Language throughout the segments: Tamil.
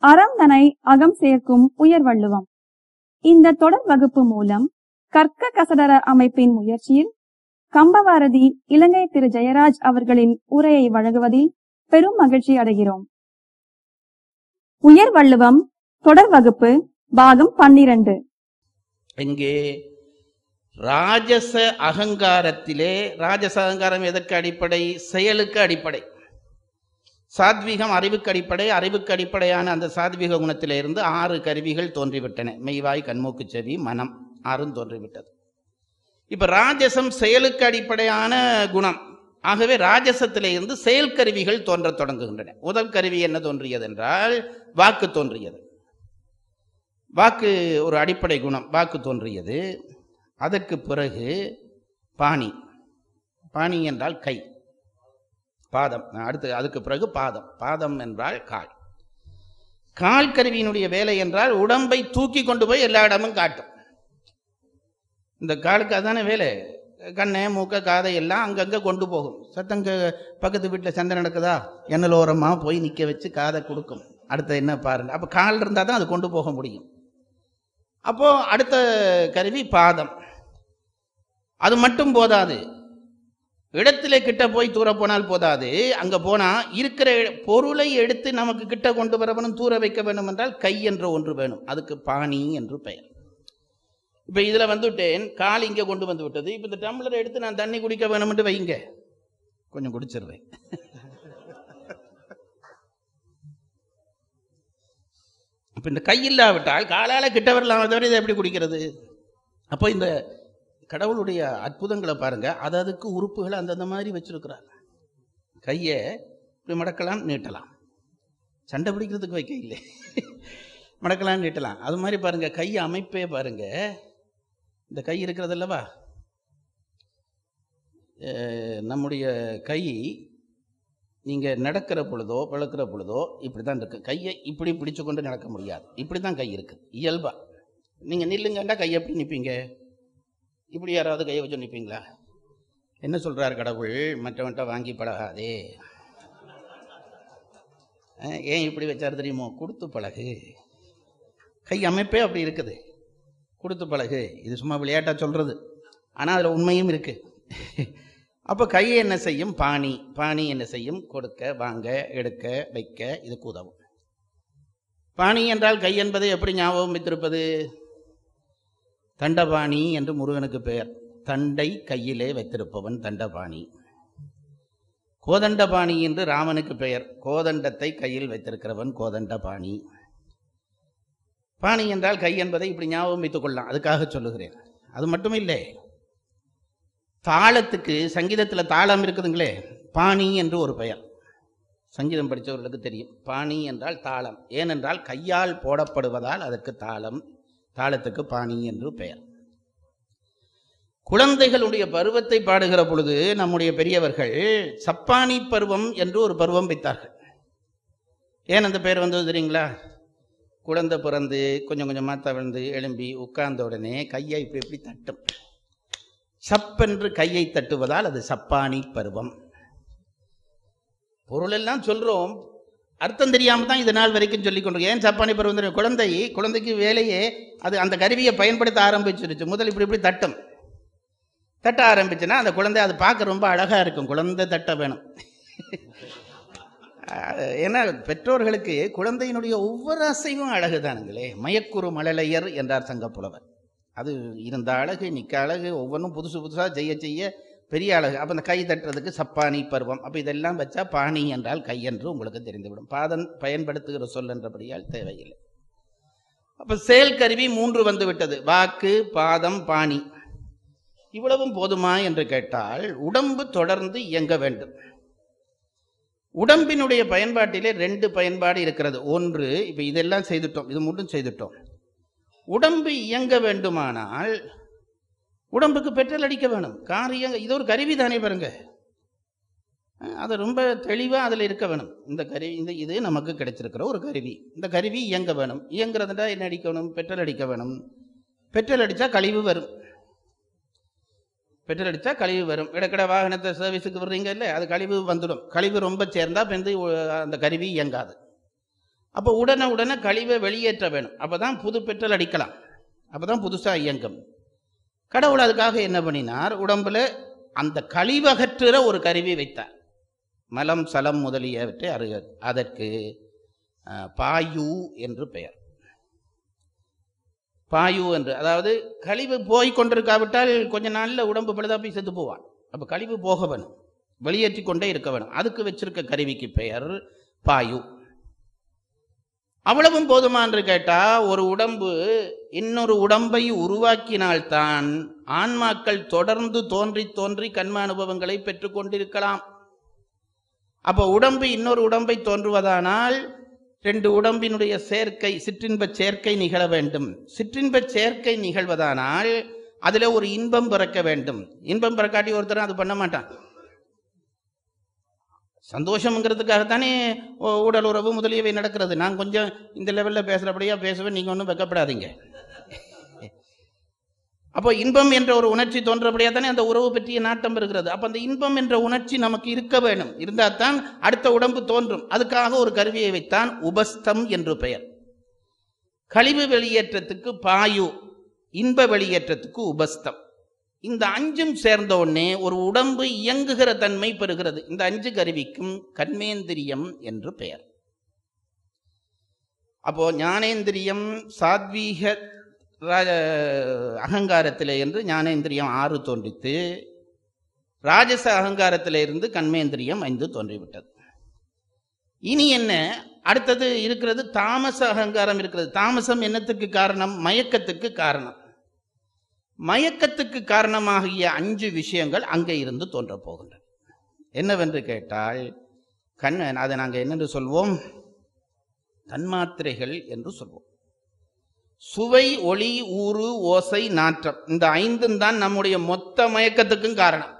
அறம் தனை அகம் சேர்க்கும் உயர்வள்ளுவம் இந்த தொடர் வகுப்பு மூலம் கற்க கசடர அமைப்பின் முயற்சியில் கம்பவாரதி இலங்கை திரு ஜெயராஜ் அவர்களின் உரையை வழங்குவதில் பெரும் மகிழ்ச்சி அடைகிறோம் உயர்வள்ளுவம் தொடர் வகுப்பு பாகம் பன்னிரண்டு இங்கே ராஜச அகங்காரத்திலே ராஜச அகங்காரம் எதற்கு அடிப்படை செயலுக்கு அடிப்படை சாத்வீகம் அறிவுக்கு அடிப்படை அறிவுக்கு அடிப்படையான அந்த சாத்வீக குணத்திலே இருந்து ஆறு கருவிகள் தோன்றிவிட்டன மெய்வாய் கண்மூக்கு செவி மனம் ஆறும் தோன்றிவிட்டது இப்ப ராஜசம் செயலுக்கு அடிப்படையான குணம் ஆகவே ராஜசத்திலே இருந்து செயல் கருவிகள் தோன்றத் தொடங்குகின்றன முதல் கருவி என்ன தோன்றியது என்றால் வாக்கு தோன்றியது வாக்கு ஒரு அடிப்படை குணம் வாக்கு தோன்றியது அதற்கு பிறகு பாணி பாணி என்றால் கை பாதம் அடுத்து அதுக்கு பிறகு பாதம் பாதம் என்றால் கால் கால் கருவியினுடைய வேலை என்றால் உடம்பை தூக்கி கொண்டு போய் எல்லா இடமும் காட்டும் இந்த காலுக்கு அதானே வேலை கண்ணை மூக்க காதை எல்லாம் அங்கங்கே கொண்டு போகும் சத்தங்க பக்கத்து வீட்டில் சண்டை நடக்குதா எண்ணல் ஓரமாக போய் நிற்க வச்சு காதை கொடுக்கும் அடுத்து என்ன பாருங்க அப்போ கால் இருந்தால் தான் அது கொண்டு போக முடியும் அப்போ அடுத்த கருவி பாதம் அது மட்டும் போதாது இடத்துல கிட்ட போய் தூர போனால் போதாது அங்க போனா இருக்கிற பொருளை எடுத்து நமக்கு கிட்ட கொண்டு வர வேணும் தூர வைக்க வேணும் என்றால் கை என்ற ஒன்று வேணும் அதுக்கு பாணி என்று பெயர் இப்ப இதுல வந்துட்டேன் கால் இங்க கொண்டு வந்து விட்டது இப்ப இந்த டம்ளரை எடுத்து நான் தண்ணி குடிக்க வேணும்னு வைங்க கொஞ்சம் குடிச்சிருவேன் இப்ப இந்த கை இல்லாவிட்டால் காலால கிட்ட வரலாம் தவிர இதை எப்படி குடிக்கிறது அப்போ இந்த கடவுளுடைய அற்புதங்களை பாருங்க அது அதுக்கு உறுப்புகளை அந்தந்த மாதிரி வச்சிருக்கிறார் கையை இப்படி மடக்கலாம் நீட்டலாம் சண்டை பிடிக்கிறதுக்கு வைக்க இல்லை மடக்கலாம் நீட்டலாம் அது மாதிரி பாருங்க கை அமைப்பே பாருங்க இந்த கை இருக்கிறது அல்லவா அஹ் நம்முடைய கை நீங்க நடக்கிற பொழுதோ விளக்குற பொழுதோ இப்படி தான் இருக்கு கையை இப்படி பிடிச்சு கொண்டு நடக்க முடியாது இப்படி தான் கை இருக்கு இயல்பா நீங்க நில்லுங்கண்டா கையை எப்படி நிற்பீங்க இப்படி யாராவது கையை வச்சு நிற்பீங்களா என்ன சொல்றார் கடவுள் மற்றவன்ட்ட வாங்கி பழகாதே அஹ், ஏன் இப்படி வச்சாரு தெரியுமோ கொடுத்து பழகு கை அமைப்பே அப்படி இருக்குது கொடுத்து பழகு இது சும்மா விளையாட்டா சொல்றது ஆனால் அதில் உண்மையும் இருக்கு அப்போ கையை என்ன செய்யும் பாணி பாணி என்ன செய்யும் கொடுக்க வாங்க எடுக்க வைக்க இதுக்கு உதவும் பாணி என்றால் கை என்பதை எப்படி ஞாபகம் வைத்திருப்பது தண்டபாணி என்று முருகனுக்கு பெயர் தண்டை கையிலே வைத்திருப்பவன் தண்டபாணி கோதண்டபாணி என்று ராமனுக்கு பெயர் கோதண்டத்தை கையில் வைத்திருக்கிறவன் கோதண்டபாணி பாணி என்றால் கை என்பதை இப்படி ஞாபகம் வைத்துக் கொள்ளலாம் அதுக்காக சொல்லுகிறேன் அது மட்டும் இல்லை தாளத்துக்கு சங்கீதத்தில் தாளம் இருக்குதுங்களே பாணி என்று ஒரு பெயர் சங்கீதம் படித்தவர்களுக்கு தெரியும் பாணி என்றால் தாளம் ஏனென்றால் கையால் போடப்படுவதால் அதற்கு தாளம் தாளத்துக்கு பாணி என்று பெயர் குழந்தைகளுடைய பருவத்தை பாடுகிற பொழுது நம்முடைய பெரியவர்கள் சப்பானி பருவம் என்று ஒரு பருவம் வைத்தார்கள் ஏன் அந்த பெயர் வந்தது தெரியுங்களா குழந்தை பிறந்து கொஞ்சம் கொஞ்சமாக தவிழ்ந்து எழும்பி உட்கார்ந்த உடனே கையை இப்படி இப்படி தட்டும் சப்பென்று கையை தட்டுவதால் அது சப்பானி பருவம் பொருளெல்லாம் சொல்றோம் அர்த்தம் தெரியாம தான் இது நாள் வரைக்கும் சொல்லி கொண்டு ஏன் சப்பானி பருவம் தெரியும் குழந்தை குழந்தைக்கு வேலையே அது அந்த கருவியை பயன்படுத்த ஆரம்பிச்சிருச்சு முதல் இப்படி இப்படி தட்டும் தட்ட ஆரம்பிச்சுன்னா அந்த குழந்தை அது பார்க்க ரொம்ப அழகா இருக்கும் குழந்தை தட்ட வேணும் அஹ் ஏன்னா பெற்றோர்களுக்கு குழந்தையினுடைய ஒவ்வொரு அசைவும் அழகுதானுங்களே மயக்குறு மழலையர் என்றார் சங்கப்புலவர் அது இருந்த அழகு நிற்க அழகு ஒவ்வொன்றும் புதுசு புதுசாக செய்ய செய்ய பெரிய அழகு அப்போ இந்த கை தட்டுறதுக்கு சப்பானி பருவம் அப்போ இதெல்லாம் வச்சா பாணி என்றால் கை என்று உங்களுக்கு தெரிந்துவிடும் பாதன் பயன்படுத்துகிற சொல் என்றபடியால் தேவையில்லை அப்போ செயல் கருவி மூன்று வந்து விட்டது வாக்கு பாதம் பாணி இவ்வளவும் போதுமா என்று கேட்டால் உடம்பு தொடர்ந்து இயங்க வேண்டும் உடம்பினுடைய பயன்பாட்டிலே ரெண்டு பயன்பாடு இருக்கிறது ஒன்று இப்போ இதெல்லாம் செய்துட்டோம் இது மட்டும் செய்துட்டோம் உடம்பு இயங்க வேண்டுமானால் உடம்புக்கு பெட்ரோல் அடிக்க வேணும் கார் இயங்க இது ஒரு கருவி தானே பாருங்க அஹ் அது ரொம்ப தெளிவாக அதில் இருக்க வேணும் இந்த கருவி இந்த இது நமக்கு கிடைச்சிருக்கிற ஒரு கருவி இந்த கருவி இயங்க வேணும் இயங்குறதுனா என்ன அடிக்கணும் பெட்ரோல் அடிக்க வேணும் பெட்ரோல் அடித்தா கழிவு வரும் பெட்ரோல் அடித்தா கழிவு வரும் இடக்கட வாகனத்தை சர்வீஸுக்கு வர்றீங்க இல்லை அது கழிவு வந்துடும் கழிவு ரொம்ப சேர்ந்தா இப்போ வந்து அந்த கருவி இயங்காது அப்போ உடனே உடனே கழிவை வெளியேற்ற வேணும் அப்பதான் புது பெட்ரோல் அடிக்கலாம் அப்பதான் புதுசா இயங்கும் கடவுள் அதுக்காக என்ன பண்ணினார் உடம்புல அந்த கழிவகற்றுற ஒரு கருவி வைத்தார் மலம் சலம் முதலியவற்றை அருக அதற்கு அஹ், பாயு என்று பெயர் பாயு என்று அதாவது கழிவு போய் கொண்டிருக்காவிட்டால் கொஞ்ச நாள்ல உடம்பு பழுதா போய் செத்து போவான் அப்ப கழிவு போக வேணும் வெளியேற்றி கொண்டே இருக்க வேணும் அதுக்கு வச்சிருக்க கருவிக்கு பெயர் பாயு அவ்வளவும் போதுமா என்று கேட்டா ஒரு உடம்பு இன்னொரு உடம்பை உருவாக்கினால்தான் ஆன்மாக்கள் தொடர்ந்து தோன்றி தோன்றி கண்ம அனுபவங்களை பெற்றுக் கொண்டிருக்கலாம் அப்போ உடம்பு இன்னொரு உடம்பை தோன்றுவதானால் ரெண்டு உடம்பினுடைய சேர்க்கை சிற்றின்ப சேர்க்கை நிகழ வேண்டும் சிற்றின்ப சேர்க்கை நிகழ்வதானால் அதுல ஒரு இன்பம் பிறக்க வேண்டும் இன்பம் பிறக்காட்டி ஒருத்தரும் அது பண்ண மாட்டான் சந்தோஷம்ங்கிறதுக்காகத்தானே உ- உடல் உறவு முதலியவை நடக்கிறது நான் கொஞ்சம் இந்த லெவல்ல பேசுறபடியா பேசுவேன் நீங்க ஒன்றும் வெக்கப்படாதீங்க அப்போ இன்பம் என்ற ஒரு உணர்ச்சி தோன்றபடியா தானே அந்த உறவு பற்றிய நாட்டம் இருக்கிறது அப்ப அந்த இன்பம் என்ற உணர்ச்சி நமக்கு இருக்க வேணும் இருந்தால் தான் அடுத்த உடம்பு தோன்றும் அதுக்காக ஒரு கருவியை வைத்தான் உபஸ்தம் என்று பெயர் கழிவு வெளியேற்றத்துக்கு பாயு இன்ப வெளியேற்றத்துக்கு உபஸ்தம் இந்த அஞ்சும் சேர்ந்த உடனே ஒரு உடம்பு இயங்குகிற தன்மை பெறுகிறது இந்த அஞ்சு கருவிக்கும் கண்மேந்திரியம் என்று பெயர் அப்போ ஞானேந்திரியம் சாத்வீக ராஜ- அகங்காரத்திலே இருந்து ஞானேந்திரியம் ஆறு தோன்றித்து ராஜச அகங்காரத்திலே இருந்து கண்மேந்திரியம் ஐந்து தோன்றிவிட்டது இனி என்ன அடுத்தது இருக்கிறது தாமச அகங்காரம் இருக்கிறது தாமசம் என்னத்துக்கு காரணம் மயக்கத்துக்கு காரணம் மயக்கத்துக்கு காரணமாகிய அஞ்சு விஷயங்கள் அங்கே இருந்து தோன்றப் போகின்றன என்னவென்று கேட்டால் கண் அதை நாங்கள் என்னென்று சொல்வோம் தன்மாத்திரைகள் என்று சொல்வோம் சுவை ஒளி ஊறு ஓசை நாற்றம் இந்த ஐந்தும் தான் நம்முடைய மொத்த மயக்கத்துக்கும் காரணம்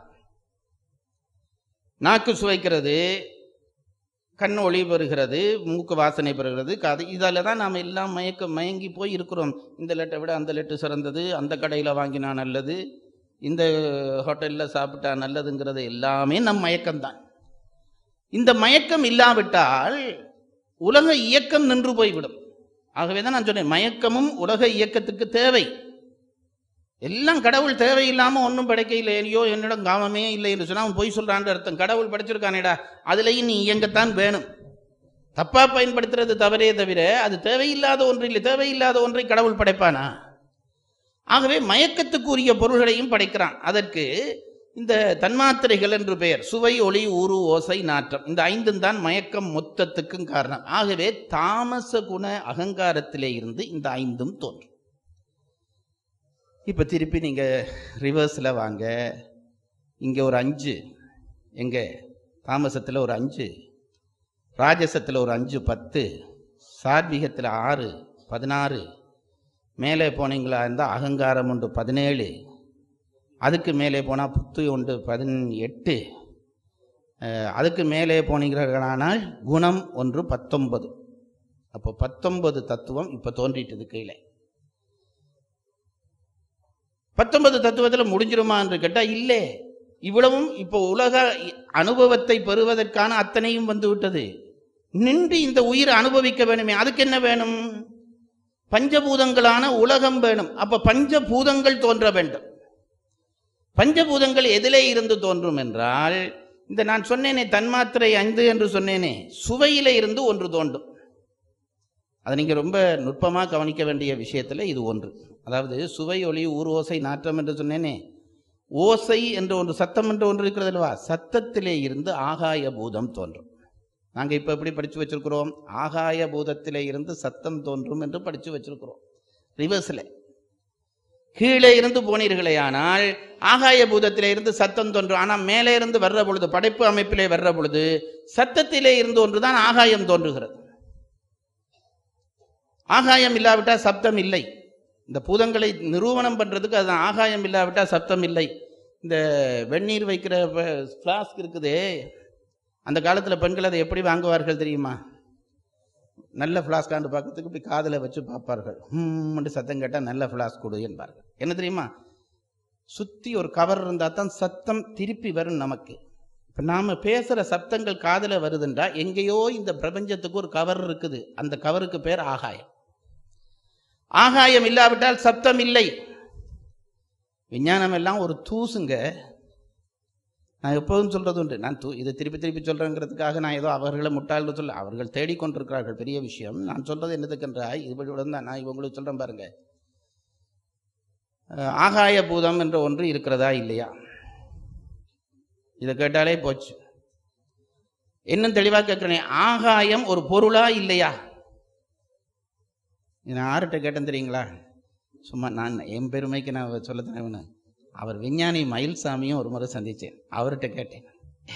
நாக்கு சுவைக்கிறது கண் ஒளி பெறுகிறது மூக்கு வாசனை பெறுகிறது காது இதால தான் நாம் எல்லாம் மயக்க மயங்கி போய் இருக்கிறோம் இந்த லெட்டை விட அந்த லெட்டு சிறந்தது அந்த கடையில் வாங்கினா நல்லது இந்த ஹோட்டலில் சாப்பிட்டா நல்லதுங்கிறது எல்லாமே நம் மயக்கம்தான் இந்த மயக்கம் இல்லாவிட்டால் உலக இயக்கம் நின்று போய்விடும் ஆகவே தான் நான் சொன்னேன் மயக்கமும் உலக இயக்கத்துக்கு தேவை எல்லாம் கடவுள் தேவையில்லாம ஒன்றும் படைக்க இல்லையோ என்னிடம் காமமே இல்லை என்று சொன்னா அவன் பொய் சொல்றான்னு அர்த்தம் கடவுள் படைச்சிருக்கானேடா அதுலயும் நீ இயங்கத்தான் வேணும் தப்பா பயன்படுத்துறது தவறே தவிர அது தேவையில்லாத ஒன்று இல்லை தேவையில்லாத ஒன்றை கடவுள் படைப்பானா ஆகவே மயக்கத்துக்குரிய பொருள்களையும் படைக்கிறான் அதற்கு இந்த தன்மாத்திரைகள் என்று பெயர் சுவை ஒளி ஊறு ஓசை நாற்றம் இந்த ஐந்தும் தான் மயக்கம் மொத்தத்துக்கும் காரணம் ஆகவே தாமச குண அகங்காரத்திலே இருந்து இந்த ஐந்தும் தோன்றும் இப்போ திருப்பி நீங்கள் ரிவர்ஸில் வாங்க இங்கே ஒரு அஞ்சு எங்கே தாமசத்தில் ஒரு அஞ்சு ராஜசத்தில் ஒரு அஞ்சு பத்து சாத்விகத்தில் ஆறு பதினாறு மேலே போனீங்களா இருந்தால் அகங்காரம் உண்டு பதினேழு அதுக்கு மேலே போனால் புத்து உண்டு பதினெட்டு அஹ், அதுக்கு மேலே போனீர்களானால் குணம் ஒன்று பத்தொன்பது அப்போ பத்தொன்பது தத்துவம் இப்போ தோன்றிட்டது கீழே பத்தொன்பது தத்துவத்தில் முடிஞ்சிருமா என்று கேட்டால் இல்லை இவ்வளவும் இப்போ உலக அனுபவத்தை பெறுவதற்கான அத்தனையும் வந்து விட்டது நின்று இந்த உயிர் அனுபவிக்க வேணுமே அதுக்கு என்ன வேணும் பஞ்சபூதங்களான உலகம் வேணும் அப்ப பஞ்சபூதங்கள் தோன்ற வேண்டும் பஞ்சபூதங்கள் எதிலே இருந்து தோன்றும் என்றால் இந்த நான் சொன்னேனே தன்மாத்திரை ஐந்து என்று சொன்னேனே சுவையில இருந்து ஒன்று தோன்றும் அதை நீங்க ரொம்ப நுட்பமா கவனிக்க வேண்டிய விஷயத்துல இது ஒன்று அதாவது சுவை ஒளி ஊர் ஓசை நாற்றம் என்று சொன்னேனே ஓசை என்று ஒன்று சத்தம் என்று ஒன்று இருக்கிறது அல்லவா சத்தத்திலே இருந்து ஆகாய பூதம் தோன்றும் நாங்க இப்ப எப்படி படிச்சு வச்சிருக்கிறோம் ஆகாய பூதத்திலே இருந்து சத்தம் தோன்றும் என்று படிச்சு வச்சிருக்கிறோம் ரிவர்ஸ்ல கீழே இருந்து போனீர்களே ஆனால் ஆகாய பூதத்திலே இருந்து சத்தம் தோன்றும் ஆனா மேலே இருந்து வர்ற பொழுது படைப்பு அமைப்பிலே வர்ற பொழுது சத்தத்திலே இருந்து ஒன்றுதான் ஆகாயம் தோன்றுகிறது ஆகாயம் இல்லாவிட்டா சப்தம் இல்லை இந்த பூதங்களை நிரூபணம் பண்றதுக்கு அதுதான் ஆகாயம் இல்லாவிட்டா சப்தம் இல்லை இந்த வெந்நீர் வைக்கிற ஃப்ளாஸ்க் இருக்குதே அந்த காலத்தில் பெண்கள் அதை எப்படி வாங்குவார்கள் தெரியுமா நல்ல ஃப்ளாஸ்காண்டு பார்க்கறதுக்கு இப்படி காதில் வச்சு பார்ப்பார்கள் ஹம்னு சத்தம் கேட்டால் நல்ல ஃப்ளாஸ்க் கொடு என்பார்கள் என்ன தெரியுமா சுற்றி ஒரு கவர் இருந்தால் தான் சத்தம் திருப்பி வரும் நமக்கு இப்ப நாம பேசுற சப்தங்கள் காதுல வருதுன்றா எங்கேயோ இந்த பிரபஞ்சத்துக்கு ஒரு கவர் இருக்குது அந்த கவருக்கு பேர் ஆகாயம் ஆகாயம் இல்லாவிட்டால் சப்தம் இல்லை விஞ்ஞானம் எல்லாம் ஒரு தூசுங்க நான் எப்போதும் சொல்றது உண்டு நான் தூ இதை திருப்பி திருப்பி சொல்றேங்கிறதுக்காக நான் ஏதோ அவர்களை முட்டாள்னு சொல்ல அவர்கள் தேடிக்கொண்டிருக்கிறார்கள் பெரிய விஷயம் நான் சொல்றது என்னதுக்கென்றால் இதுபடி தான் நான் உங்களுக்கு சொல்றேன் பாருங்க அஹ், ஆகாய பூதம் என்ற ஒன்று இருக்கிறதா இல்லையா இதை கேட்டாலே போச்சு இன்னும் தெளிவாக கேட்கிறேன் ஆகாயம் ஒரு பொருளா இல்லையா இது நான் யார்கிட்ட கேட்டேன் தெரியுங்களா சும்மா நான் என் பெருமைக்கு நான் சொல்ல தேவைன்னு அவர் விஞ்ஞானி மயில்சாமியும் ஒரு முறை சந்திச்சேன் அவர்கிட்ட கேட்டேன்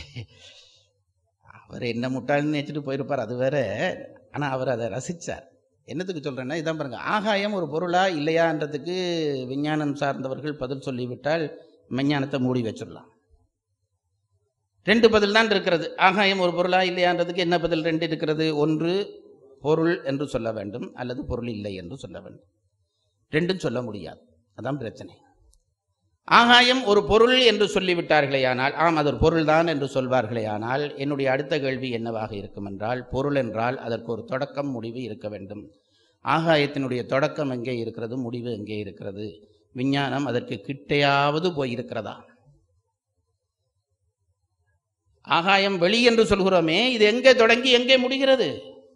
அவர் என்ன முட்டாள்னு நினைச்சிட்டு போயிருப்பார் அது வேற ஆனால் அவர் அதை ரசிச்சார் என்னத்துக்கு சொல்றேன்னா இதான் பாருங்க ஆகாயம் ஒரு பொருளா இல்லையான்றதுக்கு விஞ்ஞானம் சார்ந்தவர்கள் பதில் சொல்லிவிட்டால் விஞ்ஞானத்தை மூடி வச்சிடலாம் ரெண்டு பதில் தான் இருக்கிறது ஆகாயம் ஒரு பொருளா இல்லையான்றதுக்கு என்ன பதில் ரெண்டு இருக்கிறது ஒன்று பொருள் என்று சொல்ல வேண்டும் அல்லது பொருள் இல்லை என்று சொல்ல வேண்டும் ரெண்டும் சொல்ல முடியாது அதான் பிரச்சனை ஆகாயம் ஒரு பொருள் என்று சொல்லிவிட்டார்களேயானால் ஆம் அது ஒரு பொருள்தான் என்று சொல்வார்களேயானால் என்னுடைய அடுத்த கேள்வி என்னவாக இருக்கும் என்றால் பொருள் என்றால் அதற்கு ஒரு தொடக்கம் முடிவு இருக்க வேண்டும் ஆகாயத்தினுடைய தொடக்கம் எங்கே இருக்கிறது முடிவு எங்கே இருக்கிறது விஞ்ஞானம் அதற்கு கிட்டையாவது போயிருக்கிறதா ஆகாயம் வெளி என்று சொல்கிறோமே இது எங்கே தொடங்கி எங்கே முடிகிறது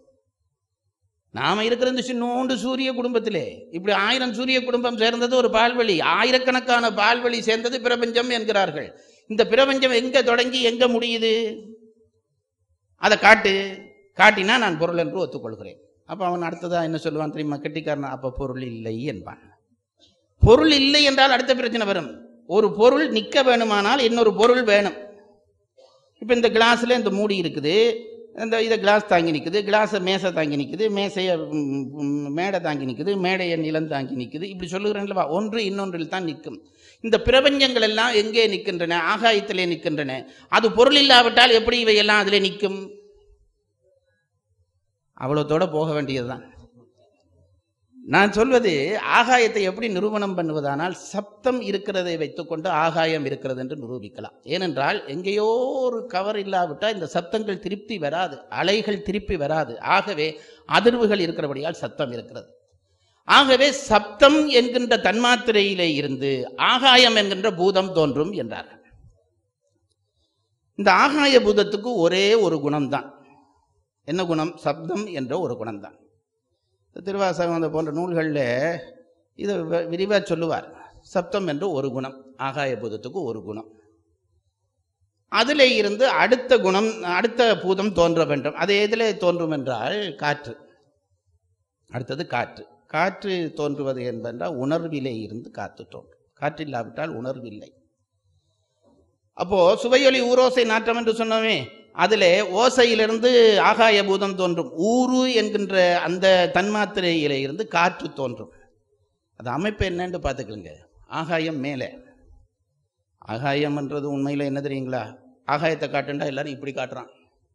நாம இருக்கிற இந்த சின்னோண்டு சூரிய குடும்பத்திலே இப்படி ஆயிரம் சூரிய குடும்பம் சேர்ந்தது ஒரு பால்வெளி ஆயிரக்கணக்கான பால்வெளி சேர்ந்தது பிரபஞ்சம் என்கிறார்கள் இந்த பிரபஞ்சம் எங்க தொடங்கி எங்க முடியுது அதை காட்டு காட்டினா நான் பொருள் என்று ஒத்துக்கொள்கிறேன் அப்ப அவன் அடுத்ததா என்ன சொல்லுவான் தெரியுமா கெட்டிக்காரன் அப்ப பொருள் இல்லை என்பான் பொருள் இல்லை என்றால் அடுத்த பிரச்சனை வரும் ஒரு பொருள் நிக்க வேணுமானால் இன்னொரு பொருள் வேணும் இப்போ இந்த கிளாஸில் இந்த மூடி இருக்குது இந்த இதை கிளாஸ் தாங்கி நிற்குது கிளாஸை மேசை தாங்கி நிற்குது மேசையை ம், ம், மேடை தாங்கி நிற்குது மேடையை நிலம் தாங்கி நிற்குது இப்படி சொல்லுகிறேன்லவா ஒன்று இன்னொன்றில் தான் நிற்கும் இந்த பிரபஞ்சங்கள் எல்லாம் எங்கே நிற்கின்றன ஆகாயத்திலே நிற்கின்றன அது பொருள் இல்லாவிட்டால் எப்படி இவையெல்லாம் அதிலே நிற்கும் அவ்வளோத்தோட போக வேண்டியதுதான் நான் சொல்வது ஆகாயத்தை எப்படி நிரூபணம் பண்ணுவதானால் சப்தம் இருக்கிறதை வைத்துக்கொண்டு ஆகாயம் இருக்கிறது என்று நிரூபிக்கலாம் ஏனென்றால் எங்கேயோ ஒரு கவர் இல்லாவிட்டால் இந்த சப்தங்கள் திருப்பி வராது அலைகள் திருப்பி வராது ஆகவே அதிர்வுகள் இருக்கிறபடியால் சத்தம் இருக்கிறது ஆகவே சப்தம் என்கின்ற தன்மாத்திரையிலே இருந்து ஆகாயம் என்கின்ற பூதம் தோன்றும் என்றார்கள் இந்த ஆகாய பூதத்துக்கு ஒரே ஒரு குணம்தான் என்ன குணம் சப்தம் என்ற ஒரு குணம்தான் திருவாசகம் அந்த போன்ற நூல்களில் இதை விரிவாக சொல்லுவார் சப்தம் என்று ஒரு குணம் ஆகாய பூதத்துக்கு ஒரு குணம் அதிலே இருந்து அடுத்த குணம் அடுத்த பூதம் தோன்ற வேண்டும் அது எதிலே தோன்றும் என்றால் காற்று அடுத்தது காற்று காற்று தோன்றுவது என்பென்றால் உணர்விலே இருந்து காற்று தோன்றும் காற்று இல்லாவிட்டால் உணர்வில்லை அப்போ சுவையொலி ஊரோசை நாற்றம் என்று சொன்னோமே அதிலே ஓசையிலிருந்து ஆகாய பூதம் தோன்றும் ஊரு என்கின்ற அந்த தன்மாத்திரையில இருந்து காற்று தோன்றும் அது அமைப்பு என்னன்னு பார்த்துக்கலுங்க ஆகாயம் மேலே ஆகாயம்ன்றது உண்மையில் என்ன தெரியுங்களா ஆகாயத்தை காட்டுண்டா எல்லாரும் இப்படி காட்டுறான்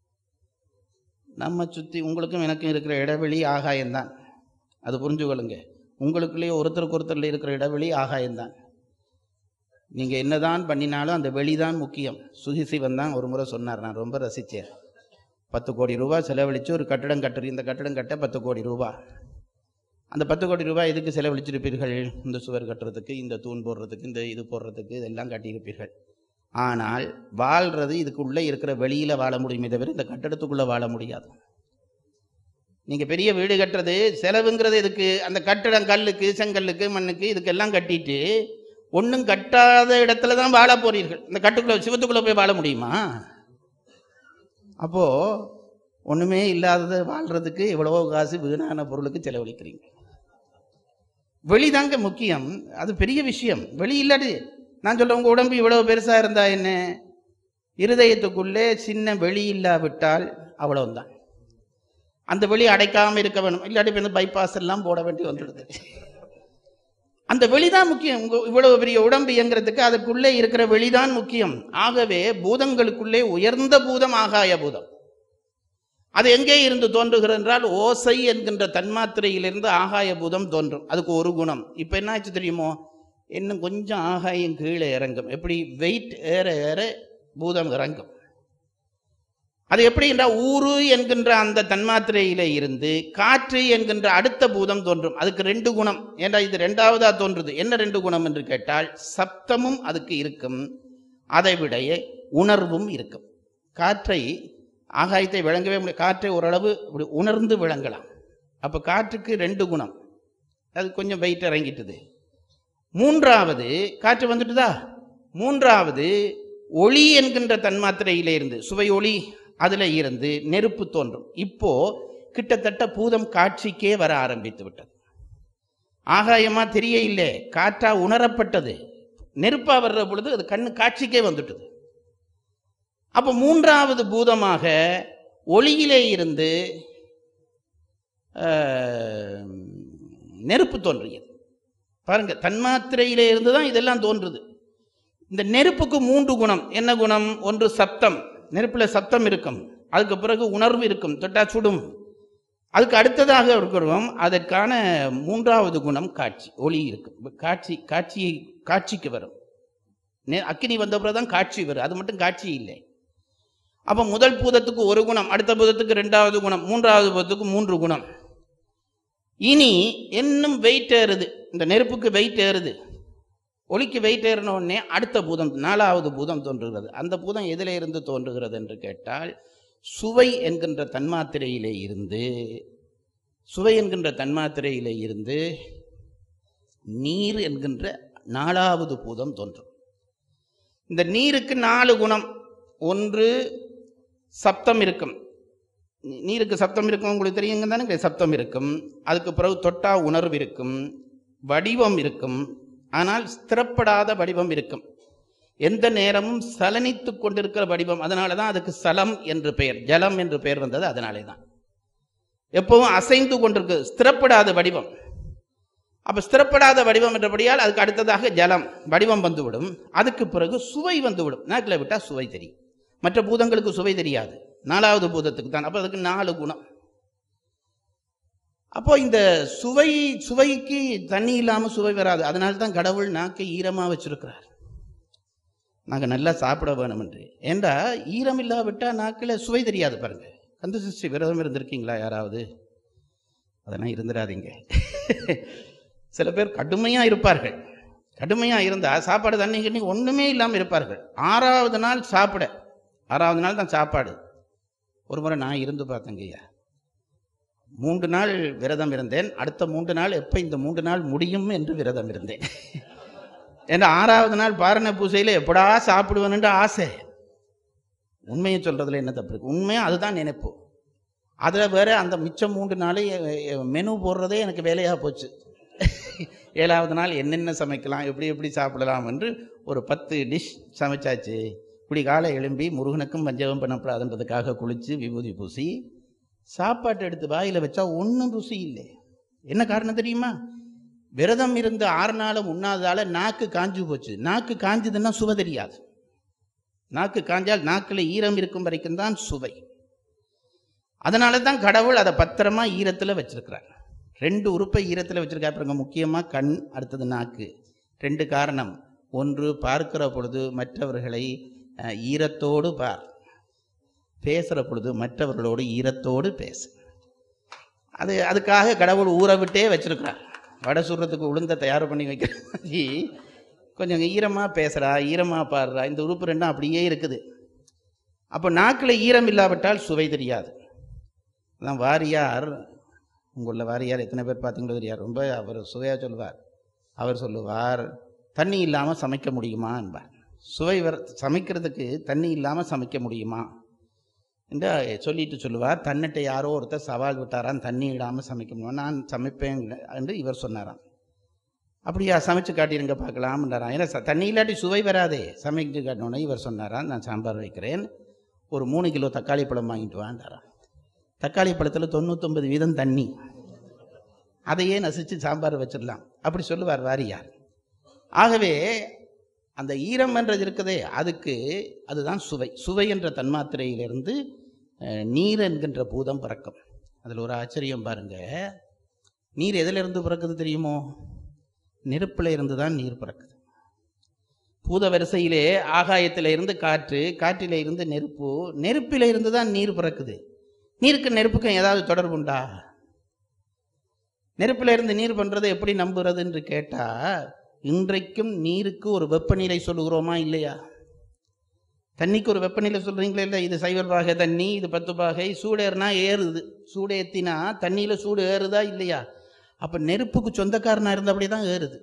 நம்ம சுற்றி உங்களுக்கும் எனக்கும் இருக்கிற இடைவெளி ஆகாயம்தான் அது புரிஞ்சுக்கொள்ளுங்க உங்களுக்குள்ளேயே ஒருத்தருக்கு ஒருத்தரில் இருக்கிற இடைவெளி ஆகாயம்தான் நீங்கள் என்னதான் பண்ணினாலும் அந்த வெளிதான் முக்கியம் சுகிசிவன் தான் ஒரு முறை சொன்னார் நான் ரொம்ப ரசித்தேன் பத்து கோடி ரூபாய் செலவழித்து ஒரு கட்டடம் கட்டுறீ இந்த கட்டடம் கட்ட பத்து கோடி ரூபாய் அந்த பத்து கோடி ரூபாய் எதுக்கு செலவழிச்சிருப்பீர்கள் இந்த சுவர் கட்டுறதுக்கு இந்த தூண் போடுறதுக்கு இந்த இது போடுறதுக்கு இதெல்லாம் கட்டியிருப்பீர்கள் ஆனால் வாழ்றது இதுக்குள்ளே இருக்கிற வெளியில் வாழ முடியுமே தவிர இந்த கட்டடத்துக்குள்ளே வாழ முடியாது நீங்கள் பெரிய வீடு கட்டுறது செலவுங்கிறது இதுக்கு அந்த கட்டடம் கல்லுக்கு செங்கல்லுக்கு மண்ணுக்கு இதுக்கெல்லாம் கட்டிட்டு ஒன்றும் கட்டாத இடத்துல தான் வாழ போறீர்கள் இந்த கட்டுக்குள்ள சிவத்துக்குள்ள போய் வாழ முடியுமா அப்போ ஒண்ணுமே இல்லாததை வாழ்றதுக்கு எவ்வளவோ காசு வீணான பொருளுக்கு செலவழிக்கிறீங்க வெளிதாங்க முக்கியம் அது பெரிய விஷயம் வெளி இல்லாது நான் சொல்ல உங்க உடம்பு இவ்வளவு பெருசா இருந்தா என்ன இருதயத்துக்குள்ளே சின்ன வெளி இல்லாவிட்டால் அவ்வளவுதான் அந்த வெளி அடைக்காம இருக்க வேணும் இல்லாட்டி இப்ப இந்த பைபாஸ் எல்லாம் போட வேண்டி வந்துடுது அந்த வெளிதான் முக்கியம் உங்க இவ்வளவு பெரிய உடம்பு இயங்குறதுக்கு அதற்குள்ளே இருக்கிற வெளிதான் முக்கியம் ஆகவே பூதங்களுக்குள்ளே உயர்ந்த பூதம் ஆகாய பூதம் அது எங்கே இருந்து தோன்றுகிறது என்றால் ஓசை என்கின்ற தன்மாத்திரையிலிருந்து ஆகாய பூதம் தோன்றும் அதுக்கு ஒரு குணம் இப்ப என்ன ஆச்சு தெரியுமோ இன்னும் கொஞ்சம் ஆகாயம் கீழே இறங்கும் எப்படி வெயிட் ஏற ஏற பூதம் இறங்கும் அது எப்படி என்றால் ஊரு என்கின்ற அந்த தன்மாத்திரையில இருந்து காற்று என்கின்ற அடுத்த பூதம் தோன்றும் அதுக்கு ரெண்டு குணம் ஏண்டா இது ரெண்டாவதா தோன்றுது என்ன ரெண்டு குணம் என்று கேட்டால் சப்தமும் அதுக்கு இருக்கும் அதை விட உணர்வும் இருக்கும் காற்றை ஆகாயத்தை விளங்கவே முடியும் காற்றை ஓரளவு இப்படி உணர்ந்து விளங்கலாம் அப்போ காற்றுக்கு ரெண்டு குணம் அது கொஞ்சம் வெயிட் இறங்கிட்டுது மூன்றாவது காற்று வந்துட்டுதா மூன்றாவது ஒளி என்கின்ற தன்மாத்திரையிலே இருந்து சுவை ஒளி அதுல இருந்து நெருப்பு தோன்றும் இப்போ கிட்டத்தட்ட பூதம் காட்சிக்கே வர ஆரம்பித்து விட்டது ஆகாயமா தெரிய இல்லை காற்றா உணரப்பட்டது நெருப்பா வர்ற பொழுது அது கண்ணு காட்சிக்கே வந்துட்டது அப்ப மூன்றாவது பூதமாக ஒளியிலே இருந்து ஆஹ், நெருப்பு தோன்றியது பாருங்க தன்மாத்திரையிலே இருந்து தான் இதெல்லாம் தோன்றுது இந்த நெருப்புக்கு மூன்று குணம் என்ன குணம் ஒன்று சப்தம் நெருப்புல சப்தம் இருக்கும் அதுக்கு பிறகு உணர்வு இருக்கும் தொட்டா சுடும் அதுக்கு அடுத்ததாக இருக்கிறோம் அதற்கான மூன்றாவது குணம் காட்சி ஒளி இருக்கும் காட்சி காட்சியை காட்சிக்கு வரும் நெ- அக்கினி வந்த பிறகு தான் காட்சி வரும் அது மட்டும் காட்சி இல்லை அப்ப முதல் பூதத்துக்கு ஒரு குணம் அடுத்த பூதத்துக்கு ரெண்டாவது குணம் மூன்றாவது பூதத்துக்கு மூன்று குணம் இனி இன்னும் வெயிட் ஏறுது இந்த நெருப்புக்கு வெயிட் ஏறுது ஒளிக்கு வெயிட் ஏறின உடனே அடுத்த பூதம் நாலாவது பூதம் தோன்றுகிறது அந்த பூதம் எதிலே இருந்து தோன்றுகிறது என்று கேட்டால் சுவை என்கின்ற தன்மாத்திரையிலே இருந்து சுவை என்கின்ற தன்மாத்திரையிலே இருந்து நீர் என்கின்ற நாலாவது பூதம் தோன்றும் இந்த நீருக்கு நாலு குணம் ஒன்று சப்தம் இருக்கும் நீ- நீருக்கு சப்தம் இருக்கும் உங்களுக்கு தெரியுங்க தானே சப்தம் இருக்கும் அதுக்கு பிறகு தொட்டா உணர்வு இருக்கும் வடிவம் இருக்கும் ஆனால் ஸ்திரப்படாத வடிவம் இருக்கும் எந்த நேரமும் சலனித்து கொண்டிருக்கிற வடிவம் அதனால தான் அதுக்கு சலம் என்று பெயர் ஜலம் என்று பெயர் வந்தது அதனாலே தான் எப்பவும் அசைந்து கொண்டிருக்கு ஸ்திரப்படாத வடிவம் அப்ப ஸ்திரப்படாத வடிவம் என்றபடியால் அதுக்கு அடுத்ததாக ஜலம் வடிவம் வந்துவிடும் அதுக்கு பிறகு சுவை வந்துவிடும் நாக்கில் விட்டா சுவை தெரியும் மற்ற பூதங்களுக்கு சுவை தெரியாது நாலாவது பூதத்துக்கு தான் அப்போ அதுக்கு நாலு குணம் அப்போ இந்த சுவை சுவைக்கு தண்ணி இல்லாமல் சுவை வராது அதனால தான் கடவுள் நாக்கை ஈரமாக வச்சிருக்கிறார் நாங்கள் நல்லா சாப்பிட வேணும் என்று ஏண்டா ஈரம் இல்லாவிட்டா நாக்கில் சுவை தெரியாது பாருங்க கந்த சஷ்டி விரதம் இருந்திருக்கீங்களா யாராவது அதெல்லாம் இருந்துடாதீங்க சில பேர் கடுமையாக இருப்பார்கள் கடுமையாக இருந்தால் சாப்பாடு தண்ணி கிண்ணி ஒன்றுமே இல்லாமல் இருப்பார்கள் ஆறாவது நாள் சாப்பிட ஆறாவது நாள் தான் சாப்பாடு ஒரு முறை நான் இருந்து பார்த்தேங்கய்யா மூன்று நாள் விரதம் இருந்தேன் அடுத்த மூன்று நாள் எப்போ இந்த மூன்று நாள் முடியும் என்று விரதம் இருந்தேன் ஏன்னா ஆறாவது நாள் பாரண பூசையில் எப்படா சாப்பிடுவேன்னு ஆசை உண்மையை சொல்றதுல என்ன தப்பு இருக்கு உண்மையா அதுதான் நினைப்பு அதில் வேற அந்த மிச்சம் மூன்று நாள் மெனு போடுறதே எனக்கு வேலையாக போச்சு ஏழாவது நாள் என்னென்ன சமைக்கலாம் எப்படி எப்படி சாப்பிடலாம் என்று ஒரு பத்து டிஷ் சமைச்சாச்சு இப்படி காலை எழும்பி முருகனுக்கும் பஞ்சகம் பண்ணப்படாதுன்றதுக்காக குளித்து விபூதி பூசி சாப்பாட்டை எடுத்து வாயில் வச்சா ஒன்றும் ருசி இல்லை என்ன காரணம் தெரியுமா விரதம் இருந்த ஆறு நாளும் உண்ணாததால நாக்கு காஞ்சு போச்சு நாக்கு காஞ்சதுன்னா சுவை தெரியாது நாக்கு காஞ்சால் நாக்கில் ஈரம் இருக்கும் வரைக்கும் தான் சுவை அதனால தான் கடவுள் அதை பத்திரமா ஈரத்தில் வச்சிருக்கிறார் ரெண்டு உறுப்பை ஈரத்தில் வச்சிருக்கா பாருங்க முக்கியமாக கண் அடுத்தது நாக்கு ரெண்டு காரணம் ஒன்று பார்க்கிற பொழுது மற்றவர்களை அஹ், ஈரத்தோடு பார் பேசுகிற பொழுது மற்றவர்களோடு ஈரத்தோடு பேசு அது அதுக்காக கடவுள் ஊற விட்டே வச்சிருக்கிறார் வடை சுடுறதுக்கு உளுந்த தயார் பண்ணி வைக்கிற மாதிரி கொஞ்சம் ஈரமாக பேசுகிறா ஈரமாக பாடுறா இந்த உறுப்பு ரெண்டும் அப்படியே இருக்குது அப்போ நாக்கில் ஈரம் இல்லாவிட்டால் சுவை தெரியாது அதான் வாரியார் உங்களில் வாரியார் எத்தனை பேர் பார்த்தீங்களோ தெரியாது ரொம்ப அவர் சுவையாக சொல்லுவார் அவர் சொல்லுவார் தண்ணி இல்லாமல் சமைக்க முடியுமா என்பார் சுவை வர சமைக்கிறதுக்கு தண்ணி இல்லாமல் சமைக்க முடியுமா என்று சொல்லிட்டு சொல்லுவார் தன்னிட்ட யாரோ ஒருத்தர் சவால் விட்டாராம் தண்ணி இடாமல் சமைக்க முடியுமா நான் சமைப்பேன் என்று இவர் சொன்னாராம் அப்படியா சமைச்சு காட்டிருங்க பார்க்கலாம்ன்றாராம் ஏன்னா ச- தண்ணி இல்லாட்டி சுவை வராதே சமைச்சு காட்டினோன்னே இவர் சொன்னாராம் நான் சாம்பார் வைக்கிறேன் ஒரு மூணு கிலோ தக்காளி பழம் வாங்கிட்டு வாண்டாராம் தக்காளி பழத்தில் தொண்ணூத்தொன்பது வீதம் தண்ணி அதையே நசிச்சு சாம்பார் வச்சிடலாம் அப்படி சொல்லுவார் வாரியார் ஆகவே அந்த ஈரம் என்றது இருக்குதே அதுக்கு அதுதான் சுவை சுவை என்ற தன்மாத்திரையிலிருந்து அஹ், நீர் என்கின்ற பூதம் பிறக்கும் அதில் ஒரு ஆச்சரியம் பாருங்க நீர் எதிலிருந்து பிறக்குது தெரியுமோ நெருப்பில் இருந்து தான் நீர் பிறக்குது பூத வரிசையிலே ஆகாயத்தில இருந்து காற்று காற்றில இருந்து நெருப்பு நெருப்பில இருந்து தான் நீர் பிறக்குது நீருக்கு நெருப்புக்கும் ஏதாவது தொடர்பு உண்டா நெருப்பில இருந்து நீர் பண்றதை எப்படி நம்புறது என்று கேட்டா இன்றைக்கும் நீருக்கு ஒரு வெப்பநிலை சொல்லுகிறோமா இல்லையா தண்ணிக்கு ஒரு வெப்பநிலை சொல்றீங்களே இல்லை இது சைவர் பாகை தண்ணி இது பத்து பாகை சூடேறினா ஏறுது சூடு ஏத்தினா தண்ணியில சூடு ஏறுதா இல்லையா அப்ப நெருப்புக்கு சொந்தக்காரனா இருந்தபடி தான் ஏறுது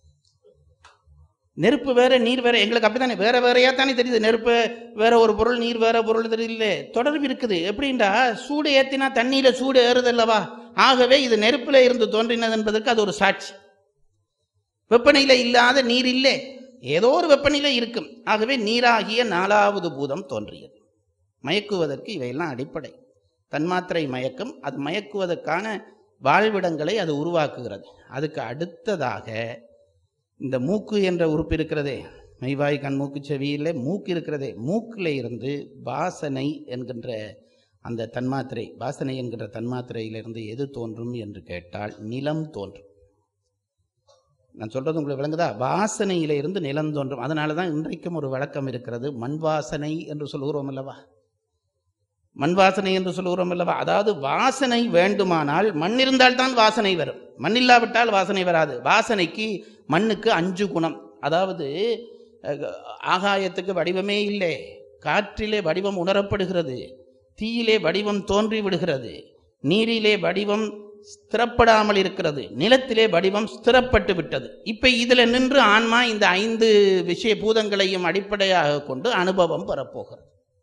நெருப்பு வேற நீர் வேற எங்களுக்கு அப்படித்தானே வேற வேறையா தானே தெரியுது நெருப்பு வேற ஒரு பொருள் நீர் வேற பொருள் தெரியல தொடர்பு இருக்குது எப்படின்னா சூடு ஏத்தினா தண்ணியில சூடு ஏறுது அல்லவா ஆகவே இது நெருப்புல இருந்து தோன்றினது என்பதற்கு அது ஒரு சாட்சி வெப்பநிலை இல்லாத நீர் இல்லை ஏதோ ஒரு வெப்பநிலை இருக்கும் ஆகவே நீராகிய நாலாவது பூதம் தோன்றியது மயக்குவதற்கு இவையெல்லாம் அடிப்படை தன்மாத்திரை மயக்கம் அது மயக்குவதற்கான வாழ்விடங்களை அது உருவாக்குகிறது அதுக்கு அடுத்ததாக இந்த மூக்கு என்ற உறுப்பு இருக்கிறதே மெய்வாய் கண் மூக்கு செவியிலே மூக்கு இருக்கிறதே மூக்கில் இருந்து வாசனை என்கின்ற அந்த தன்மாத்திரை வாசனை என்கின்ற தன்மாத்திரையிலிருந்து எது தோன்றும் என்று கேட்டால் நிலம் தோன்றும் நான் சொல்றது உங்களுக்கு விளங்குதா வாசனையில இருந்து நிலம் தோன்றும் அதனால தான் இன்றைக்கும் ஒரு வழக்கம் இருக்கிறது மண் வாசனை என்று சொல்கிறோம் அல்லவா மண் வாசனை என்று சொல்கிறோம் அல்லவா அதாவது வாசனை வேண்டுமானால் மண் இருந்தால் தான் வாசனை வரும் மண் இல்லாவிட்டால் வாசனை வராது வாசனைக்கு மண்ணுக்கு அஞ்சு குணம் அதாவது அஹ், ஆகாயத்துக்கு வடிவமே இல்லை காற்றிலே வடிவம் உணரப்படுகிறது தீயிலே வடிவம் தோன்றி விடுகிறது நீரிலே வடிவம் ஸ்திரப்படாமல் இருக்கிறது நிலத்திலே வடிவம் ஸ்திரப்பட்டு விட்டது இப்ப இதுல நின்று ஆன்மா இந்த ஐந்து விஷய பூதங்களையும் அடிப்படையாக கொண்டு அனுபவம் பெறப்போகிறது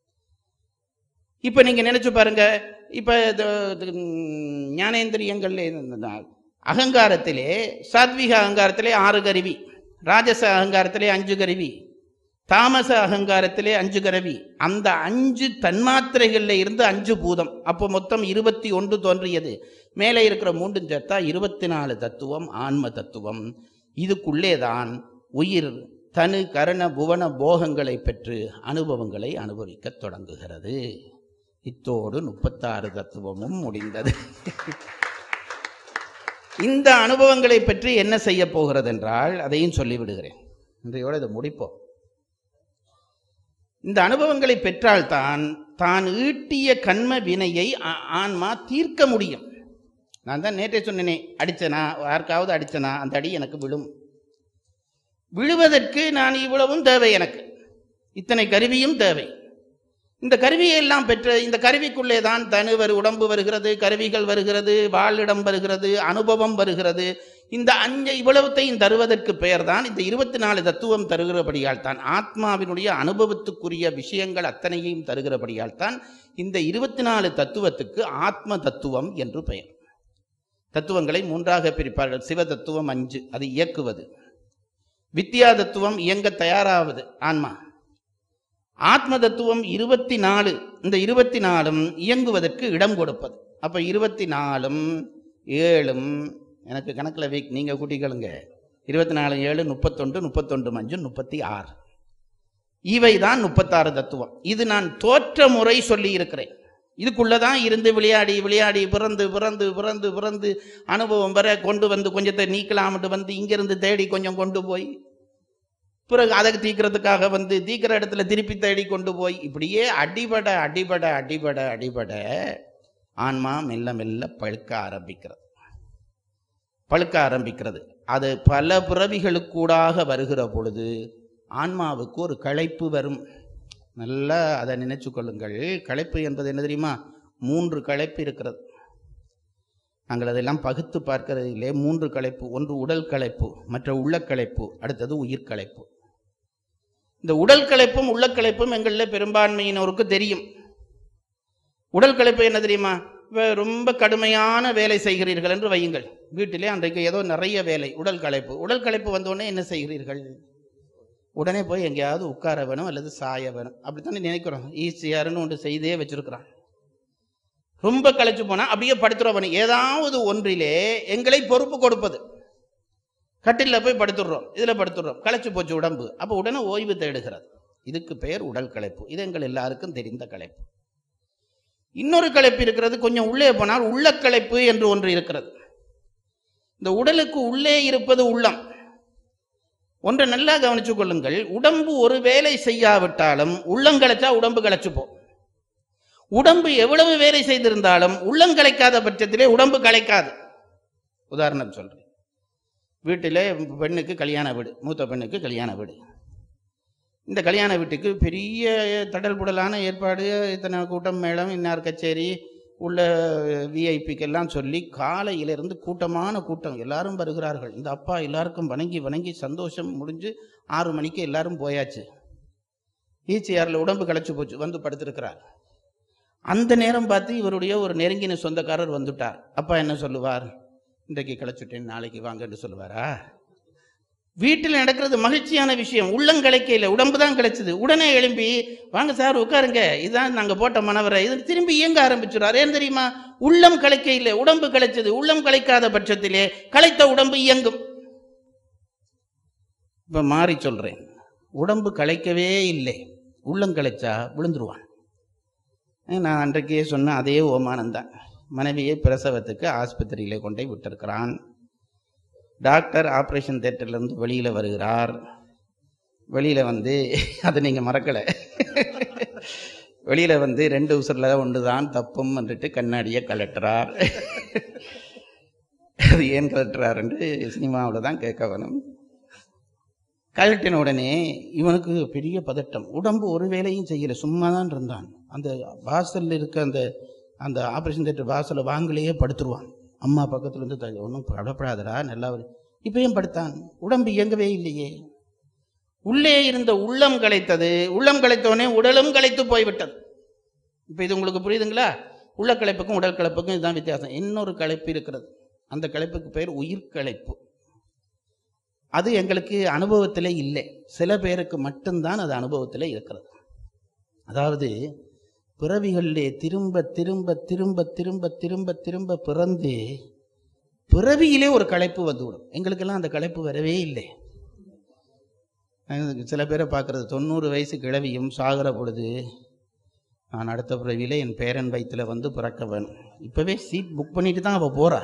இப்ப நீங்க நினைச்சு பாருங்க இப்ப இது- இது, ம், ஞானேந்திரியங்கள்ல இந்த அகங்காரத்திலே சாத்விக அகங்காரத்திலே ஆறு கருவி ராஜச அகங்காரத்திலே அஞ்சு கருவி தாமச அகங்காரத்திலே அஞ்சு கருவி அந்த அஞ்சு தன்மாத்திரைகள்ல இருந்து அஞ்சு பூதம் அப்போ மொத்தம் இருபத்தி ஒன்று தோன்றியது மேலே இருக்கிற மூன்றும் சேர்த்தா இருபத்தி நாலு தத்துவம் ஆன்ம தத்துவம் இதுக்குள்ளேதான் உயிர் தனு கரண புவன போகங்களை பெற்று அனுபவங்களை அனுபவிக்கத் தொடங்குகிறது இத்தோடு முப்பத்தாறு தத்துவமும் முடிந்தது இந்த அனுபவங்களை பற்றி என்ன செய்ய போகிறது என்றால் அதையும் சொல்லிவிடுகிறேன் இன்றையோடு இதை முடிப்போம் இந்த அனுபவங்களை பெற்றால்தான் தான் ஈட்டிய கண்ம வினையை ஆ- ஆன்மா தீர்க்க முடியும் நான் தான் நேற்றே சொன்னேனே அடிச்சனா யாருக்காவது அடிச்சனா அந்த அடி எனக்கு விழும் விழுவதற்கு நான் இவ்வளவும் தேவை எனக்கு இத்தனை கருவியும் தேவை இந்த கருவியை எல்லாம் பெற்ற இந்த கருவிக்குள்ளே தான் தனுவர் உடம்பு வருகிறது கருவிகள் வருகிறது வாழிடம் வருகிறது அனுபவம் வருகிறது இந்த அஞ்சு இவ்வளவுத்தையும் தருவதற்கு பெயர் தான் இந்த இருபத்தி நாலு தத்துவம் தருகிறபடியால் தான் ஆத்மாவினுடைய அனுபவத்துக்குரிய விஷயங்கள் அத்தனையும் தருகிறபடியால் தான் இந்த இருபத்தி நாலு தத்துவத்துக்கு ஆத்ம தத்துவம் என்று பெயர் தத்துவங்களை மூன்றாக பிரிப்பார்கள் சிவ தத்துவம் அஞ்சு அது இயக்குவது வித்யா தத்துவம் இயங்க தயாராவது ஆன்மா ஆத்ம தத்துவம் இருபத்தி நாலு இந்த இருபத்தி நாலும் இயங்குவதற்கு இடம் கொடுப்பது அப்ப இருபத்தி நாலும் ஏழும் எனக்கு கணக்கில் வீக் நீங்க கூட்டிக்கலுங்க இருபத்தி நாலு ஏழு முப்பத்தொன்று முப்பத்தொன்று மஞ்சு முப்பத்தி ஆறு இவைதான் முப்பத்தாறு தத்துவம் இது நான் தோற்ற முறை சொல்லி இருக்கிறேன் இதுக்குள்ளதான் இருந்து விளையாடி விளையாடி பிறந்து பிறந்து பிறந்து பிறந்து அனுபவம் வர கொண்டு வந்து கொஞ்சத்தை நீக்கலாம்னு வந்து இங்கிருந்து தேடி கொஞ்சம் கொண்டு போய் பிறகு அதை தீக்கிறதுக்காக வந்து தீக்கிற இடத்துல திருப்பி தேடி கொண்டு போய் இப்படியே அடிபட அடிபட அடிபட அடிபட ஆன்மா மெல்ல மெல்ல பழுக்க ஆரம்பிக்கிறது பழுக்க ஆரம்பிக்கிறது அது பல பிறவிகளுக்கூடாக வருகிற பொழுது ஆன்மாவுக்கு ஒரு களைப்பு வரும் நல்லா அதை நினைச்சு கொள்ளுங்கள் களைப்பு என்பது என்ன தெரியுமா மூன்று களைப்பு இருக்கிறது நாங்கள் அதெல்லாம் பகுத்து பார்க்கிறதிலே மூன்று களைப்பு ஒன்று உடல் களைப்பு மற்ற உள்ளக்களைப்பு அடுத்தது உயிர் களைப்பு இந்த உடல் களைப்பும் உள்ளக்களைப்பும் எங்களில் பெரும்பான்மையினருக்கு தெரியும் உடல் களைப்பு என்ன தெரியுமா வே- ரொம்ப கடுமையான வேலை செய்கிறீர்கள் என்று வையுங்கள் வீட்டிலே அன்றைக்கு ஏதோ நிறைய வேலை உடல் களைப்பு உடல் களைப்பு வந்தோடனே என்ன செய்கிறீர்கள் உடனே போய் எங்கேயாவது உட்கார வேணும் அல்லது சாய வேணும் அப்படித்தானே நினைக்கிறோம் ஈஸியாருன்னு ஒன்று செய்தே வச்சிருக்கிறான் ரொம்ப களைச்சு போனா அப்படியே படுத்துறோம் ஏதாவது ஒன்றிலே எங்களை பொறுப்பு கொடுப்பது கட்டில்ல போய் படுத்துடுறோம் இதுல படுத்துடுறோம் களைச்சு போச்சு உடம்பு அப்ப உடனே ஓய்வு தேடுகிறது இதுக்கு பெயர் உடல் களைப்பு இது எங்கள் எல்லாருக்கும் தெரிந்த களைப்பு இன்னொரு களைப்பு இருக்கிறது கொஞ்சம் உள்ளே போனால் உள்ள களைப்பு என்று ஒன்று இருக்கிறது இந்த உடலுக்கு உள்ளே இருப்பது உள்ளம் ஒன்றை நல்லா கவனிச்சு கொள்ளுங்கள் உடம்பு ஒரு வேலை செய்யாவிட்டாலும் உள்ளங்களைச்சா உடம்பு களைச்சு போ உடம்பு எவ்வளவு வேலை செய்திருந்தாலும் உள்ளங்களைக்காத பட்சத்திலே உடம்பு களைக்காது உதாரணம் சொல்றேன் வீட்டிலே பெண்ணுக்கு கல்யாண வீடு மூத்த பெண்ணுக்கு கல்யாண வீடு இந்த கல்யாண வீட்டுக்கு பெரிய தடல் புடலான ஏற்பாடு இத்தனை கூட்டம் மேளம் இன்னார் கச்சேரி உள்ள விஐபிக்கெல்லாம் சொல்லி காலையிலிருந்து கூட்டமான கூட்டம் எல்லாரும் வருகிறார்கள் இந்த அப்பா எல்லாருக்கும் வணங்கி வணங்கி சந்தோஷம் முடிஞ்சு ஆறு மணிக்கு எல்லாரும் போயாச்சு ஈச்சியாரில் உடம்பு களைச்சு போச்சு வந்து படுத்திருக்கிறார் அந்த நேரம் பார்த்து இவருடைய ஒரு நெருங்கின சொந்தக்காரர் வந்துட்டார் அப்பா என்ன சொல்லுவார் இன்றைக்கு கிளச்சுட்டேன் நாளைக்கு வாங்கன்னு சொல்லுவாரா வீட்டில் நடக்கிறது மகிழ்ச்சியான விஷயம் உள்ளங்களைக்கையில் உடம்பு தான் கிடைச்சது உடனே எழும்பி வாங்க சார் உட்காருங்க இதான் நாங்க போட்ட மனவரை இது திரும்பி இயங்க ஆரம்பிச்சுறாரு ஏன் தெரியுமா உள்ளம் களைக்கையில் உடம்பு களைச்சது உள்ளம் களைக்காத பட்சத்திலே களைத்த உடம்பு இயங்கும் இப்ப மாறி சொல்றேன் உடம்பு களைக்கவே இல்லை உள்ளம் களைச்சா விழுந்துருவான் நான் அன்றைக்கே சொன்ன அதே ஓமானம் தான் மனைவியை பிரசவத்துக்கு ஆஸ்பத்திரியிலே கொண்டே விட்டிருக்கிறான் டாக்டர் ஆப்ரேஷன் தேட்டர்லேருந்து வெளியில் வருகிறார் வெளியில் வந்து அதை நீங்கள் மறக்கலை வெளியில் வந்து ரெண்டு உசுரில் ஒன்று தான் தப்பும் வந்துட்டு கண்ணாடியை கலட்டுறார் அது ஏன் கலட்டுறாருன்ட்டு சினிமாவில் தான் கேட்க வேணும் கழட்டின உடனே இவனுக்கு பெரிய பதட்டம் உடம்பு ஒரு வேலையும் செய்யலை சும்மா தான் இருந்தான் அந்த வாசலில் இருக்க அந்த அந்த ஆப்ரேஷன் தேட்டர் வாசலை வாங்கலையே படுத்துருவான் அம்மா பக்கத்துல இருந்து த- ஒன்றும் படப்படாதடா நல்லா இரு. இப்ப ஏன் படுத்தான் உடம்பு இயங்கவே இல்லையே உள்ளே இருந்த உள்ளம் களைத்தது உள்ளம் களைத்தவனே உடலும் களைத்து போய்விட்டது இப்ப இது உங்களுக்கு புரியுதுங்களா உள்ள களைப்புக்கும் உடல் களைப்புக்கும் இதுதான் வித்தியாசம் இன்னொரு களைப்பு இருக்கிறது அந்த களைப்புக்கு பேர் உயிர் களைப்பு அது எங்களுக்கு அனுபவத்திலே இல்லை சில பேருக்கு மட்டும்தான் அது அனுபவத்திலே இருக்கிறது அதாவது பிறவிகளிலே திரும்ப திரும்ப திரும்ப திரும்ப திரும்ப திரும்ப பிறந்து பிறவியிலே ஒரு களைப்பு வந்துவிடும் எங்களுக்கெல்லாம் அந்த களைப்பு வரவே இல்லை அஹ் சில பேரை பார்க்கறது தொண்ணூறு வயசு கிழவியும் சாகிற பொழுது நான் அடுத்த பிறவியிலே என் பேரன் வயித்துல வந்து பிறக்க வேணும் இப்பவே சீட் புக் பண்ணிட்டு தான் அவ போறா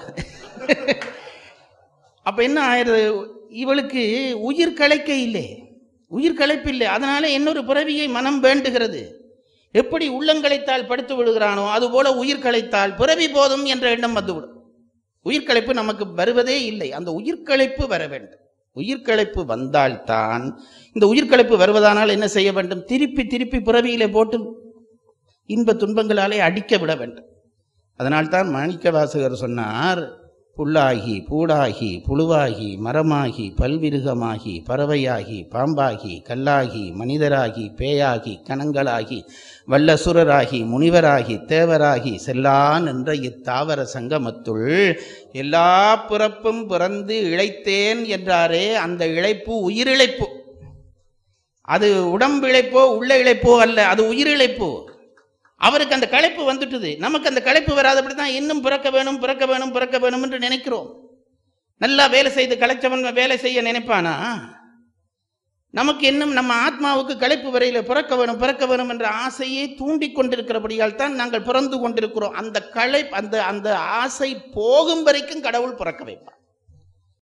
அப்ப என்ன ஆயிருது இவளுக்கு உயிர் களைக்க இல்லை உயிர் களைப்பு இல்லை அதனால இன்னொரு பிறவியை மனம் வேண்டுகிறது எப்படி உள்ளங்களைத்தால் படுத்து விடுகிறானோ அதுபோல உயிர் களைத்தால் பிறவி போதும் என்ற எண்ணம் வந்துவிடும் உயிர்களைப்பு நமக்கு வருவதே இல்லை அந்த உயிர்களைப்பு வர வேண்டும் உயிர்களைப்பு வந்தால்தான் இந்த உயிர்களைப்பு வருவதானால் என்ன செய்ய வேண்டும் திருப்பி திருப்பி பிறவியிலே போட்டு இன்ப துன்பங்களாலே அடிக்க விட வேண்டும் அதனால்தான் மாணிக்க வாசகர் சொன்னார் புல்லாகி பூடாகி புழுவாகி மரமாகி பல்விருகமாகி பறவையாகி பாம்பாகி கல்லாகி மனிதராகி பேயாகி கணங்களாகி வல்லசுரராகி முனிவராகி தேவராகி செல்லான் என்ற இத்தாவர சங்கமத்துள் எல்லா பிறப்பும் பிறந்து இழைத்தேன் என்றாரே அந்த இழைப்பு உயிரிழைப்பு அது உடம்பு இழைப்போ உள்ள இழைப்போ அல்ல அது உயிரிழைப்பு அவருக்கு அந்த களைப்பு வந்துட்டுது நமக்கு அந்த களைப்பு வராதபடி தான் இன்னும் பிறக்க வேணும் பிறக்க வேணும் பிறக்க வேணும் என்று நினைக்கிறோம் நல்லா வேலை செய்து களைச்சவன் வேலை செய்ய நினைப்பானா நமக்கு இன்னும் நம்ம ஆத்மாவுக்கு களைப்பு வரையில பிறக்க வேணும் பிறக்க வேணும் என்ற ஆசையை தூண்டிக் கொண்டிருக்கிறபடியால் தான் நாங்கள் பிறந்து கொண்டிருக்கிறோம் அந்த களை அந்த அந்த ஆசை போகும் வரைக்கும் கடவுள் பிறக்க வைப்பார்